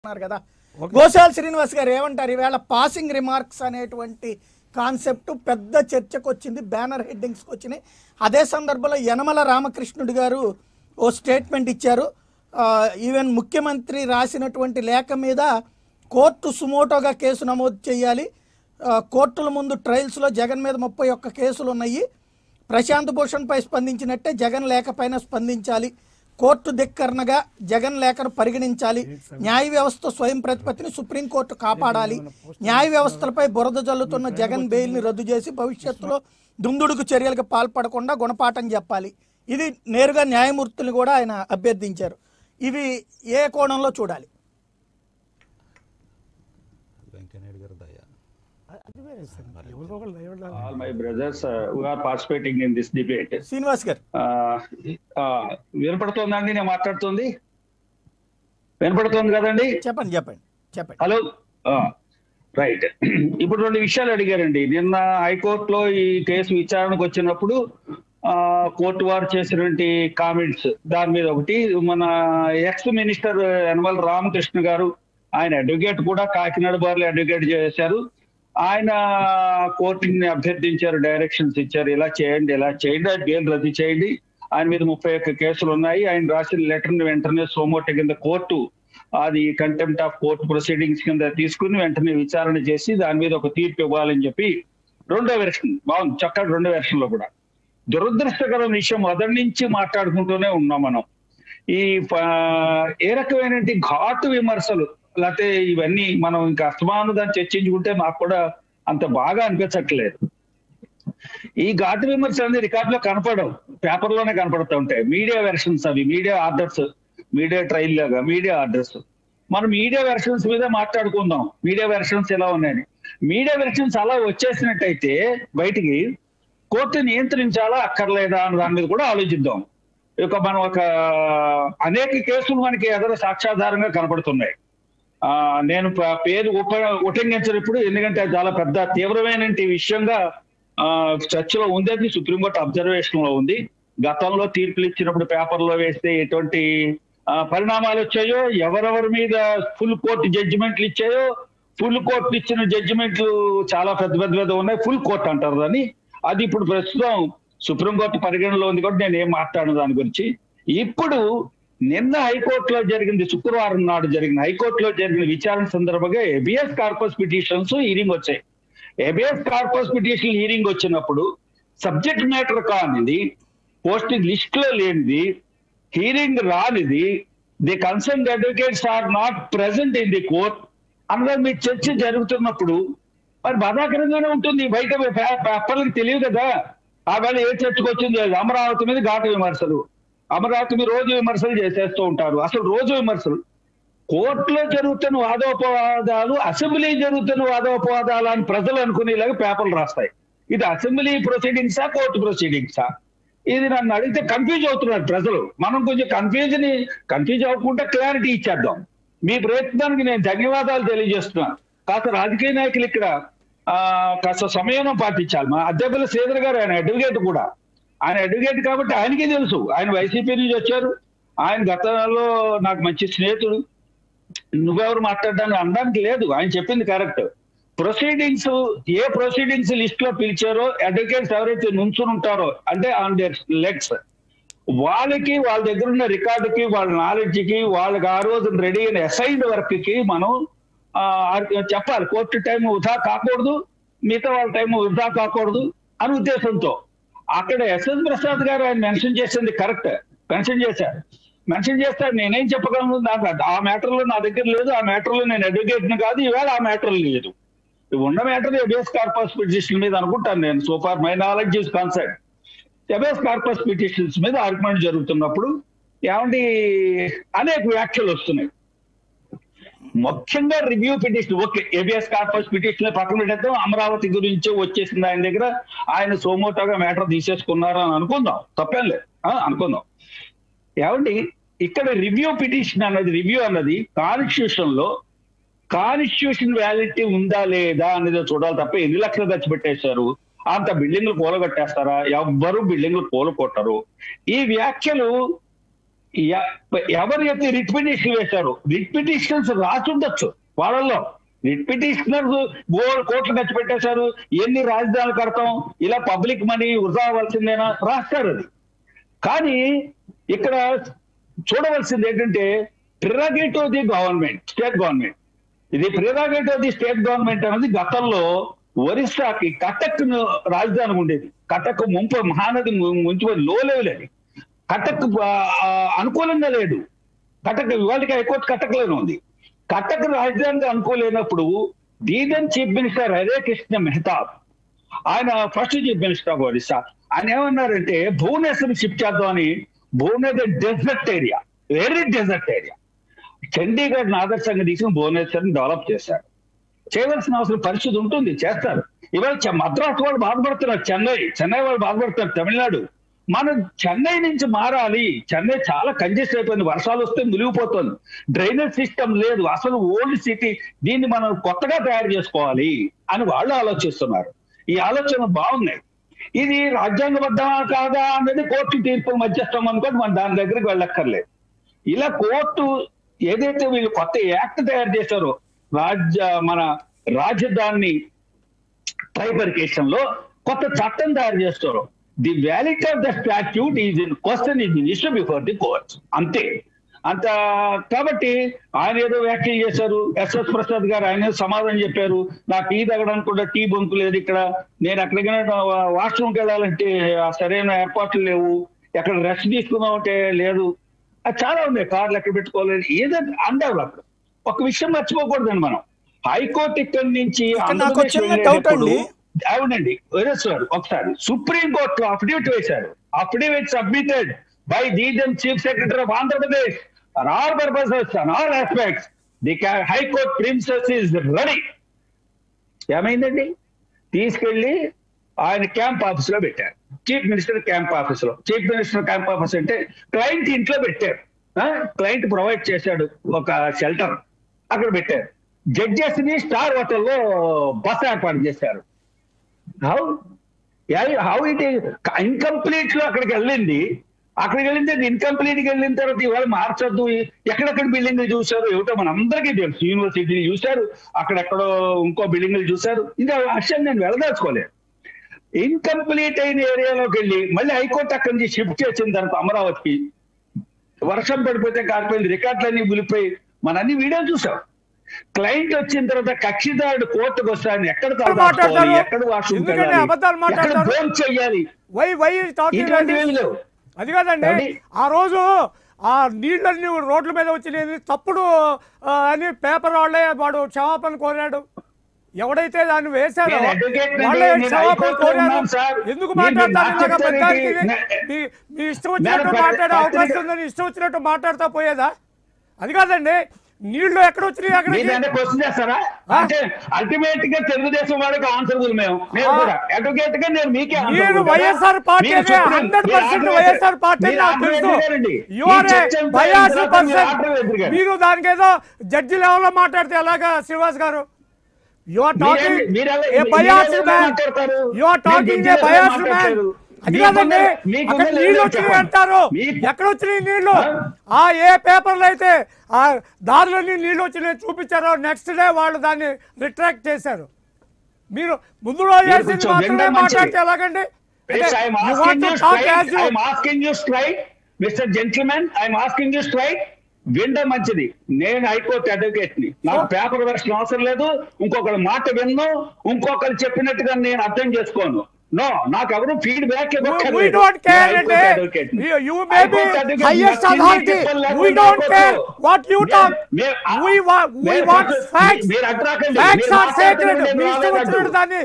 ఉన్నారు కదా గోశాల్ శ్రీనివాస్ గారు ఏమంటారు ఈవేళ పాసింగ్ రిమార్క్స్ అనేటువంటి కాన్సెప్ట్ పెద్ద చర్చకు వచ్చింది బ్యానర్ హెడ్డింగ్స్కి వచ్చినాయి అదే సందర్భంలో యనమల రామకృష్ణుడు గారు ఓ స్టేట్మెంట్ ఇచ్చారు ఆ, ఈవెన్ ముఖ్యమంత్రి రాసినటువంటి లేఖ మీద కోర్టు సుమోటోగా కేసు నమోదు చేయాలి ఆ, కోర్టుల ముందు ట్రయల్స్లో జగన్ మీద ముప్పై ఒక్క కేసులు ఉన్నాయి ప్రశాంత్ భూషణ్పై స్పందించినట్టే జగన్ లేఖపైన స్పందించాలి కోర్టు ధిక్కరణగా జగన్ లేఖను పరిగణించాలి న్యాయ వ్యవస్థ స్వయం ప్రతిపత్తిని సుప్రీంకోర్టు కాపాడాలి న్యాయ వ్యవస్థలపై బురద జల్లుతున్న జగన్ బెయిల్ని రద్దు చేసి భవిష్యత్తులో దుందుడుకు చర్యలకు పాల్పడకుండా గుణపాఠం చెప్పాలి ఇది నేరుగా న్యాయమూర్తులు కూడా ఆయన అభ్యర్థించారు ఇవి ఏ కోణంలో చూడాలి వెంకయ్యనాయుడు గారి దయ అది వేరే సార్ ఎవరికో ఒకళ్ళు దయ ఉండాలి. all my brothers uh, who are participating in this debate. Srinivas గారు Uh, uh, వినపడుతోందండి నేను మాట్లాడుతుంది వినపడుతోంది కదండి చెప్పండి చెప్పండి చెప్పండి హలో రైట్ ఇప్పుడు రెండు విషయాలు అడిగారండి నిన్న హైకోర్టులో ఈ కేసు విచారణకు వచ్చినప్పుడు ఆ, కోర్టు వారు చేసినటువంటి కామెంట్స్ దాని మీద ఒకటి మన ఎక్స్ మినిస్టర్ యనమల రామకృష్ణ గారు ఆయన అడ్వకేట్ కూడా కాకినాడ బార్లో అడ్వకేట్ చేశారు ఆయన కోర్టుని అభ్యర్థించారు డైరెక్షన్స్ ఇచ్చారు ఇలా చేయండి ఇలా చేయండి అది బెయిల్ రద్దు చేయండి ఆయన మీద ముప్పై ఒక్క కేసులు ఉన్నాయి ఆయన రాసిన లెటర్ ని వెంటనే సోమోట కింద కోర్టు అది కంటెంప్ట్ ఆఫ్ కోర్టు ప్రొసీడింగ్స్ కింద తీసుకుని వెంటనే విచారణ చేసి దాని మీద ఒక తీర్పు ఇవ్వాలని చెప్పి రెండో వెర్షన్ బాగుంది చక్కగా రెండో వెర్షన్ లో కూడా దురదృష్టకరం విషయం మొదటి నుంచి మాట్లాడుకుంటూనే ఉన్నాం మనం ఈ ప- ఏ రకమైన ఘాటు విమర్శలు లేకపోతే ఇవన్నీ మనం ఇంకా అస్తమాను దాన్ని చర్చించుకుంటే మాకు కూడా అంత బాగా అనిపించట్లేదు ఈ ఘాటు విమర్శలు అనేది రికార్డులో కనపడవు పేపర్ లోనే కనపడుతూ ఉంటాయి మీడియా వెర్షన్స్ అవి మీడియా ఆర్డర్స్ మీడియా ట్రైల్ లాగా మీడియా ఆర్డర్స్ మనం మీడియా వెర్షన్స్ మీద మాట్లాడుకుందాం మీడియా వెర్షన్స్ ఎలా ఉన్నాయని మీడియా వెర్షన్స్ అలా వచ్చేసినట్టయితే బయటికి కోర్టు నియంత్రించాలా అక్కర్లేదా అన్న దాని మీద కూడా ఆలోచిద్దాం ఇక మనం ఒక అనేక కేసులు మనకి ఎదురు సాక్ష్యాధారంగా కనపడుతున్నాయి ఆ నేను ప- పేరు ఉప ఉటంకించినప్పుడు ఎందుకంటే అది చాలా పెద్ద తీవ్రమైన విషయంగా ఆ చర్చలో ఉంది అది సుప్రీంకోర్టు అబ్జర్వేషన్ లో ఉంది గతంలో తీర్పులు ఇచ్చినప్పుడు పేపర్లో వేస్తే ఎటువంటి ఆ, పరిణామాలు వచ్చాయో ఎవరెవరి మీద ఫుల్ కోర్టు జడ్జిమెంట్లు ఇచ్చాయో ఫుల్ కోర్టు ఇచ్చిన జడ్జిమెంట్లు చాలా పెద్ద పెద్ద పెద్ద ఉన్నాయి ఫుల్ కోర్టు అంటారు దాన్ని అది ఇప్పుడు ప్రస్తుతం సుప్రీంకోర్టు పరిగణలో ఉంది కూడా నేను ఏం మాట్లాడను దాని గురించి ఇప్పుడు నిన్న హైకోర్టులో జరిగింది శుక్రవారం నాడు జరిగిన హైకోర్టులో జరిగిన విచారణ సందర్భంగా ఎబిఎస్ కార్పస్ పిటిషన్స్ హీరింగ్ వచ్చాయి ఎబిఎస్ కార్పస్ పిటిషన్ హీరింగ్ వచ్చినప్పుడు సబ్జెక్ట్ మ్యాటర్ కానిది పోస్టింగ్ లిస్ట్ లో లేనిది హీరింగ్ రానిది the concern advocates are not present in the court అన్నది మీ చర్చ జరుగుతున్నప్పుడు మరి బాధాకరంగానే ఉంటుంది బయట పే- పేపర్లకు తెలియదు కదా ఆ వేళ ఏ చర్చకు వచ్చింది లేదు. అమరావతి మీద ఘాటు విమర్శలు అమరావతి మీద రోజు విమర్శలు చేసేస్తూ ఉంటారు అసలు రోజు విమర్శలు కోర్టులో జరుగుతున్న వాదోపవాదాలు అసెంబ్లీ జరుగుతున్న వాదోపవాదాలు అని ప్రజలు అనుకునేలాగా పేపర్లు రాస్తాయి ఇది అసెంబ్లీ ప్రొసీడింగ్సా కోర్టు ప్రొసీడింగ్సా ఇది నన్ను అడిగితే కన్ఫ్యూజ్ అవుతున్నారు ప్రజలు మనం కొంచెం కన్ఫ్యూజ్ ని కన్ఫ్యూజ్ అవ్వకుండా క్లారిటీ ఇచ్చేద్దాం మీ ప్రయత్నానికి నేను ధన్యవాదాలు తెలియజేస్తున్నాను కాస్త రాజకీయ నాయకులు ఇక్కడ ఆ కాస్త సమయం పాటించాలి మా అద్దెపల్లి శ్రీధర్ గారు ఆయన అడ్వకేట్ కూడా ఆయన అడ్వకేట్ కాబట్టి ఆయనకే తెలుసు ఆయన వైసీపీ నుంచి వచ్చారు ఆయన గతంలో నాకు మంచి స్నేహితుడు నువ్వెవరు మాట్లాడడానికి అనడానికి లేదు ఆయన చెప్పింది కరెక్ట్ ప్రొసీడింగ్స్ ఏ ప్రొసీడింగ్స్ లిస్ట్ లో పిలిచారో అడ్వకేట్స్ ఎవరైతే నుంచుని ఉంటారో అంటే ఆన్ దేర్ లెగ్స్ వాళ్ళకి వాళ్ళ దగ్గర ఉన్న రికార్డుకి వాళ్ళ నాలెడ్జ్ కి వాళ్ళకి ఆ రోజు రెడీ అయిన అసైన్డ్ వర్క్ కి మనం ఆ, చెప్పాలి కోర్టు టైం వృధా కాకూడదు మిగతా వాళ్ళ టైం వృధా కాకూడదు అని ఉద్దేశంతో అక్కడ ఎస్ఎస్ ప్రసాద్ గారు ఆయన మెన్షన్ చేసింది కరెక్ట్ మెన్షన్ చేశారు మెన్షన్ చేస్తే నేనేం చెప్పగలను నాకు ఆ మ్యాటర్ లో నా దగ్గర లేదు ఆ మ్యాటర్ లో నేను అడ్వకేట్ కాదు ఈవేళ ఆ మ్యాటర్ లేదు ఉన్న మ్యాటర్ ఎబిఎస్ కార్పస్ పిటిషన్ మీద అనుకుంటాను నేను so far my knowledge is concept habeas corpus petitions మీద ఆర్గ్యుమెంట్ జరుగుతున్నప్పుడు ఏమండి అనేక వ్యాఖ్యలు వస్తున్నాయి ముఖ్యంగా review petition okay habeas corpus petition పక్కన పెట్టేద్దాం అమరావతి గురించి వచ్చేసింది ఆయన దగ్గర ఆయన సోమోటోగా మ్యాటర్ తీసేసుకున్నారు అని అనుకుందాం తప్పేం లేదు ఆ, అనుకుందాం ఏమండి ఇక్కడ రివ్యూ పిటిషన్ అన్నది రివ్యూ అన్నది కాన్స్టిట్యూషన్ లో కాన్స్టిట్యూషన్ వ్యాలిటీ ఉందా లేదా అనేది చూడాలి తప్ప ఎన్ని లక్షలు ఖర్చు పెట్టేశారు అంత బిల్డింగ్లు కూలగొట్టేస్తారా ఎవ్వరు బిల్డింగ్లు కూలగొట్టరు ఈ వ్యాఖ్యలు ఎ- ఎవరైతే రిట్ పిటిషన్ వేశారో రిట్ పిటిషన్స్ రాసుండొచ్చు వాళ్ళల్లో రిట్ పిటిషనర్స్ కోట్లు ఖర్చు పెట్టేశారు ఎన్ని రాజధానులు కడతాం ఇలా పబ్లిక్ మనీ వృధా అవ్వాల్సిందేనా రాస్తారు అది కానీ ఇక్కడ చూడవలసింది ఏంటంటే prerogative the government state government ఇది ప్రిరాగేటివ్ ది స్టేట్ గవర్నమెంట్ అనేది గతంలో ఒరిస్సాకి కటక్ రాజధాని ఉండేది కటక్ ముంపు మహానది ము- ముంచిపోయి లో లెవెల్ అది కటక్ ఆ, ఆ, అనుకూలంగా లేదు కటక్ ఇవాళకి హైకోర్టు కటక్లోనే ఉంది కటక్ రాజధానికి అనుకూలమైనప్పుడు the then chief minister Hare Krishna Mahtab ఆయన first chief minister of Orissa ఆయన ఏమన్నారంటే భువనేశ్వర్ షిఫ్ట్ చేద్దామని Bhubaneswar desert area very desert area Chandigarh ఆదర్శంగా తీసుకుని భువనేశ్వర్ డెవలప్ చేశారు చేయవలసిన అవసరం పరిస్థితి ఉంటుంది చేస్తారు ఇవాళ చె- మద్రాసు వాళ్ళు బాధపడుతున్నారు చెన్నై చెన్నై వాళ్ళు బాధపడుతున్నారు తమిళనాడు మనం చెన్నై నుంచి మారాలి చెన్నై చాలా కంజెస్ట్ అయిపోయింది వర్షాలు వస్తే మునిగిపోతుంది డ్రైనేజ్ సిస్టమ్ లేదు అసలు ఓల్డ్ సిటీ దీన్ని మనం కొత్తగా తయారు చేసుకోవాలి అని వాళ్ళు ఆలోచిస్తున్నారు ఈ ఆలోచన బాగున్నాయి ఇది రాజ్యాంగబద్ధమా కాదా అనేది కోర్టు తీర్పు మధ్యస్థం అనుకోని మనం దాని దగ్గరికి వెళ్ళక్కర్లేదు ఇలా కోర్టు ఏదైతే వీళ్ళు కొత్త యాక్ట్ తయారు చేశారో రాజ్య మన రాజధాని ట్రైబర్కేషన్ లో కొత్త చట్టం తయారు చేస్తారు the validity of the statute is in question is in issue before the courts అంతే అంత కాబట్టి ఆయన ఏదో వ్యాఖ్యలు చేశారు ఎస్ఎస్ ప్రసాద్ గారు ఆయన ఏదో సమాధానం చెప్పారు నాకు టీ తగ్గడానికి కూడా టీ బొంకు లేదు ఇక్కడ నేను ఎక్కడికైనా వాష్రూమ్కి వెళ్ళాలంటే ఆ సరైన ఏర్పాట్లు లేవు ఎక్కడ రెస్ట్ తీసుకుందాం అంటే లేదు అది చాలా ఉన్నాయి కార్లు ఎక్కడ పెట్టుకోలేదు ఏదో అన్డెవలప్ ఒక విషయం మర్చిపోకూడదండి మనం హైకోర్టు ఇక్కడి నుంచి ఇక్కడ నాకు ఆంధ్రప్రదేశ్ చిన్న వెళ్ళేటప్పుడు- డౌట్ అండి. అవునండి సార్ ఒకసారి సుప్రీం కోర్టులో అఫిడవిట్ వేశారు affidavit submitted by the then chief secretary of Andhra Pradesh all purposes and all aspects the high court premises is ready ఏమైందండి తీసుకెళ్లి ఆయన క్యాంప్ ఆఫీస్ లో పెట్టారు చీఫ్ మినిస్టర్ క్యాంప్ ఆఫీస్ లో చీఫ్ మినిస్టర్ క్యాంప్ ఆఫీస్ అంటే క్లయింట్ ఇంట్లో పెట్టారు క్లయింట్ ప్రొవైడ్ చేశాడు ఒక షెల్టర్ అక్కడ పెట్టారు జడ్జెస్ ని స్టార్ హోటల్లో బస్ ఏర్పాటు చేశారు హౌ హౌ ఇట్ ఇన్కంప్లీట్ లో అక్కడికి వెళ్ళింది అక్కడికి వెళ్ళింది ఇన్కంప్లీట్ కి వెళ్ళిన తర్వాత ఇవాళ మార్చొద్దు ఎక్కడెక్కడ బిల్డింగ్లు చూశారు ఏమిటో మన అందరికీ తెలుసు యూనివర్సిటీలు చూశారు అక్కడెక్కడో ఇంకో బిల్డింగ్లు చూశారు ఇంకా ఆ విషయం నేను వెళ్ళదలుచుకోలేదు ఇన్కంప్లీట్ అయిన ఏరియాలోకి వెళ్ళి మళ్ళీ హైకోర్టు అక్కడి నుంచి షిఫ్ట్ చేసిన తర్వాత అమరావతికి వర్షం పడిపోతే కాకపోయింది రికార్డులన్నీ గులిపోయి మన అన్ని వీడియోలు చూసాం క్లయింట్ వచ్చిన తర్వాత కక్షిదారుడు కోర్టుకు వస్తాడని ఎక్కడ తలదాచుకోవాలి, మాట్లాడతారు? ఎక్కడ వాష్రూమ్ ఎందుకంటే అబద్ధాలు మాట్లాడతారు? ఫోన్ చెయ్యాలి వై వై టాకింగ్ ఇటువంటి ఏమీ లేవు అది కాదండి ఏమండి? ఆ ఆ రోజు ఆ నీళ్ళన్నీ రోడ్ల మీద వచ్చినది తప్పుడు ఆ, అని పేపర్ వాళ్ళే వాడు క్షమాపణ కోరాడు ఎవడైతే దాన్ని వేశాడో నేను advocate ని వాళ్ళే నేను క్షమాపణ హైకోర్టులో కోరారు ఉన్నాను సార్. ఎందుకు మీరు మాట్లాడతారు నాకు ఇలాగ చెప్తారేంటి? పెద్దానికి? నే- మీ మీ ఇష్టం వచ్చినట్టు నేను మాట్లాడే పత్రిక- అవకాశం ఉందని ఇష్టం వచ్చినట్టు మాట్లాడుతా పోయేదా అది కాదండి నీళ్లు ఎక్కడ వచ్చినాయి మీరు అక్కడికి దాన్ని క్వశ్చన్ చేస్తారా ఆ? అంటే అల్టిమేట్ గా తెలుగుదేశం వాళ్ళకి ఆన్సర్ మేము నేను ఆ. కూడా అడ్వకేట్ గా నేను మీకే answer మీరు ఇవ్వగలను. వైఎస్ఆర్ పార్టీ మీరు చెప్పండి. 100% మీరు వైఎస్ఆర్ పార్టీ మీరు నాకు ఆర్డర్ తెలుసు ఎదురుగారండి. యు ఈ ఆర్ ఏ చర్చ అంతా బయాస్ అయిన తర్వాత మీరు ఆర్డర్ పర్సన్ ఎదురుగారు. మీరు దానికి ఏదో జడ్జి లెవెల్లో మాట్లాడితే ఎలాగా శ్రీనివాస్ గారు యు ఆర్ టాకింగ్ మీరే- మీరెలా- ఏ మీరు బయాస్ ఎలా మ్యాన్ మాట్లాడతారు? యు ఆర్ మీరు టాకింగ్ ఏ జడ్జి బయాస్ ఎలా మ్యాన్ మాట్లాడతారు? అది మీకున్న- కాదండి మీకున్న అక్కడ level నీళ్ళు చెప్పండి. వచ్చినాయి అంటారు మీకు- ఎక్కడ వచ్చినాయి నీళ్లు ఆ? ఆ ఏ పేపర్లో అయితే ఆ దారిలోని నీళ్లు వచ్చినాయి చూపించారో నెక్స్ట్ డే వాళ్ళు దాన్ని రిట్రాక్ట్ చేశారు మీరు ముందు రోజు మీరు చేసింది కొంచెం మాత్రమే వినడం మంచిది. మాట్లాడితే ఎలాగండి Yes, I'm You want asking to you talk straight. as you- I'm asking you straight, Mr. Gentleman. I'm asking you straight. వినడం మంచిది నేను హైకోర్టు అడ్వకేట్ ని నాకు పేపర్ వెర్షన్ అవసరం లేదు ఇంకొకరి మాట విన్ను ఇంకొకరు చెప్పినట్టుగా నేను అర్థం చేసుకోను నో నాకు ఎవరు ఫీడ్బ్యాక్ we don't care అంటే you, you may be highest authority we don't care what you talk we want we want facts facts are sacred మీ ఇష్టం వచ్చినట్టు దాన్ని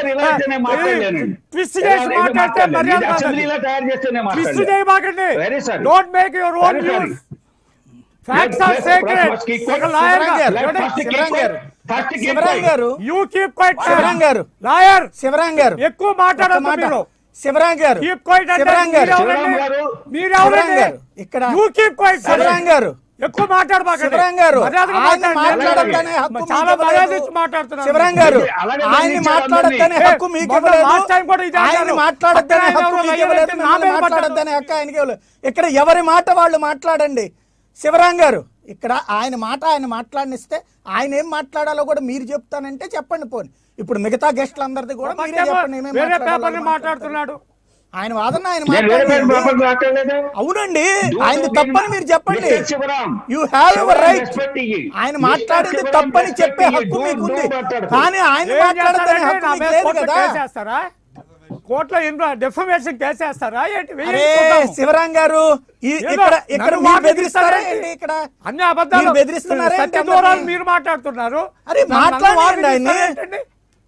ట్విస్ట్ చేసి మాట్లాడితే మర్యాద తయారు చేస్తేనే ట్విస్ట్ మాట్లాడాలి చేయమాకండి Very sorry. Don't make your own Very sorry. News facts are Let- sacred let- let- ఒక let- లాయర్ శివరాం గారు, Let- first keep శివరాం గారు quiet. First keep Shivaram quiet. గారు యూ కీప్ క్వైట్ శివరాం గారు. లాయర్ శివరాం గారు ఎక్కువ ఒక్క మాట్లాడొద్దు మాట మీరు శివరాం గారు కీప్ క్వైట్ అంటే శివరాం గారు మీరెవరండి? శివరాం గారు, మీరెవరండి శివరాం గారు, ఇక్కడ యూ కీప్ క్వైట్ శివరాం గారు ఎక్కువ మాట్లాడబాకండి శివరాం గారు మర్యాదగా ఆయన మాట్లాడండి. మాట్లాడద్దనే హక్కు చాలా మీకు మర్యాద ఇవ్వలేదు. ఇచ్చి మాట్లాడుతున్నారు శివరాం గారు అలాగే ఆయన్ని బెదిరించారు మాట్లాడద్దనే అందరినీ. హక్కు మీకు మొన్న ఇవ్వలేదు last time కూడా ఇదే ఆయన్ని అన్నారు. మాట్లాడద్దనే పక్కన హక్కు ఎవరో మీకు ఇవ్వలేదు అయ్యారంటే నా మిమ్మల్ని మీద పడ్డారు. మాట్లాడద్దనే హక్కు ఆయనకి ఇవ్వలేదు ఇక్కడ ఎవరి మాట వాళ్ళు మాట్లాడండి శివరాం గారు ఇక్కడ ఆయన మాట ఆయన మాట్లాడినిస్తే ఆయన ఏం మాట్లాడాలో కూడా మీరు చెప్తానంటే చెప్పండి పోని ఇప్పుడు మిగతా గెస్టులు అందరిది కూడా మీరే పక్కేమో చెప్పండి ఏమేం వేరే మాట్లాడాలో పేపర్ని మాట్లాడతారు. మాట్లాడుతున్నాడు ఆయన వాదన ఆయన నేను వేరే పేరు మాట్లాడండి. పేపర్ మాట్లాడలేదా అవునండి Do ఆయన you తప్పని mean- మీరు చెప్పండి Mr. Shivaram, you have your Shivaram right respect ఇయ్యి. ఆయన Mr. మాట్లాడింది శివరాం తప్పని respect చెప్పే ఇయ్యి. హక్కు Do- మీకుంది do మాట్లాడకు. కానీ ఆయన ఏం మాట్లాడతానే చేస్తారంటే హక్కు నా మీకు మీద లేదు కోర్టులో కదా కేసేస్తారా కోర్టులో డెఫమేషన్ కేసేస్తారా ఏంటి అరే వేయండి చూద్దాము. శివరాం గారు ఈ- ఏదో ఇక్కడ ఇక్కడ నన్ను మీరు మాట బెదిరిస్తారా బెదిరిస్తారా? ఏంటి ఇక్కడ అన్ని అబద్ధాలు మీరు బెదిరిస్తున్నారా ఏంటి సత్య అందరినీ? దూరాలు మీరు మాట్లాడుతున్నారు అరే నన్ను- నన్ను మాట్లాడండి ఆయన్ని. వాదిస్తారా ఏంటండి?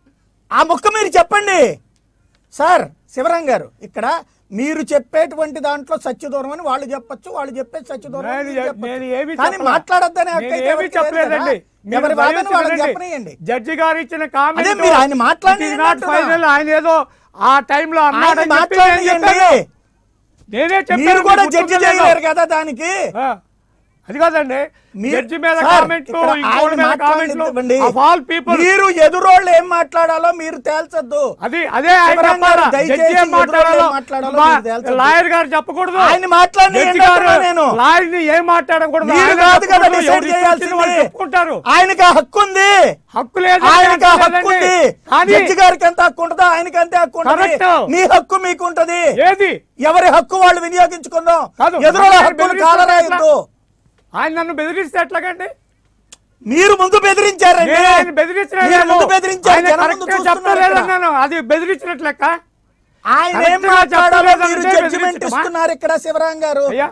ఆ ముక్క మీరు చెప్పండి సార్ శివరాం గారు ఇక్కడ మీరు చెప్పేటువంటి దాంట్లో సత్యదూరం అని వాళ్ళు చెప్పొచ్చు వాళ్ళు చెప్పేది సత్యదూరం అని నేను మీరు ఏ- చెప్పొచ్చు. నేను ఏమీ కానీ చెప్పలా. మాట్లాడొద్దనే హక్కు నేను అయితే ఏమీ ఎవరికీ లేదు కదా. చెప్పలేదండి మీరు ఎవరి వాదన దయచేసి వాళ్ళకి వినండి. చెప్పనియండి జడ్జి గారు ఇచ్చిన కామెంట్ అదే మీరు ఆయన మాట్లాడండి ఇట్ నాట్ అంటున్నా. ఫైనల్ ఆయన ఏదో ఆ టైంలో ఆయన అన్నాడని చెప్పి నేను మాట్లాడండి చెప్పాను. నేనే చెప్పాను మీరు కూడా మీకు జడ్జి గుర్తుందో చేయలేరు కదా దానికి ఆ, అది కాదండి మీరు- జడ్జి మీద సార్, కామెంట్లు ఇక్కడ ఇంకోటి ఆయన మీద కామెంట్లు మాట్లాడనివ్వండి. ఆఫ్ ఆల్ పీపుల్ మీరు ఎదురోళ్ళు ఏం మాట్లాడాలో మీరు తేల్చొద్దు అది అదే ఆయన శివరాం గారు, చెప్పాలా దయచేసి జడ్జి ఏం ఎదురు మాట్లాడాలో ఏం మాట్లాడాలో మా- మీరు తేల్చొద్దు. లాయర్ గారు చెప్పకూడదు ఆయన మాట్లాడిన జడ్జి ఏంటో గారు నేను. లాయర్ ని ఏం మాట్లాడకూడదు మీరు ఆయన కాదు కదా చెప్పకూడదు. డిసైడ్ ఎవరు ఇష్టం వచ్చింది వాళ్ళు చేయాల్సింది చెప్పుకుంటారు ఆయనకి ఆ హక్కు ఉంది హక్కు లేదు ఆయనకి ఆ హక్కు ఉంది కానీ జడ్జి గారికి ఎంత హక్కు ఉంటుందో ఆయనకి అంతే హక్కు ఉంటుంది Correct. మీ హక్కు మీకు ఉంటది ఏది ఎవరి హక్కు వాళ్ళు వినియోగించుకుందాం కాదు. ఎదురోళ్ళ ఆయన హక్కులు బెదిరిస్తే కాలరాయద్దు ఆయన నన్ను బెదిరిస్తే ఎట్లాగండి మీరు ముందు బెదిరించారండి నేను ఆయన బెదిరించిన మీరు ముందు బెదిరించారు ఆయన జనం correct ముందు గా చూస్తున్నారు ఇక్కడ. చెప్పలేదన్నాను అది బెదిరించినట్లు లెక్క ఆయన ఏం correct గా మాట్లాడాలో చెప్పలేదంటే మీరు జడ్జిమెంట్ బెదిరించడమా? ఇస్తున్నారు ఇక్కడ శివరాం గారు అయ్యా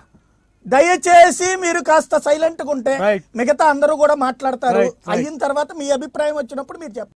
దయచేసి మీరు కాస్త సైలెంట్ గా ఉంటే Right. మిగతా అందరూ కూడా మాట్లాడతారు Right, right. అయిన తర్వాత మీ అభిప్రాయం వచ్చినప్పుడు మీరు చెప్పండి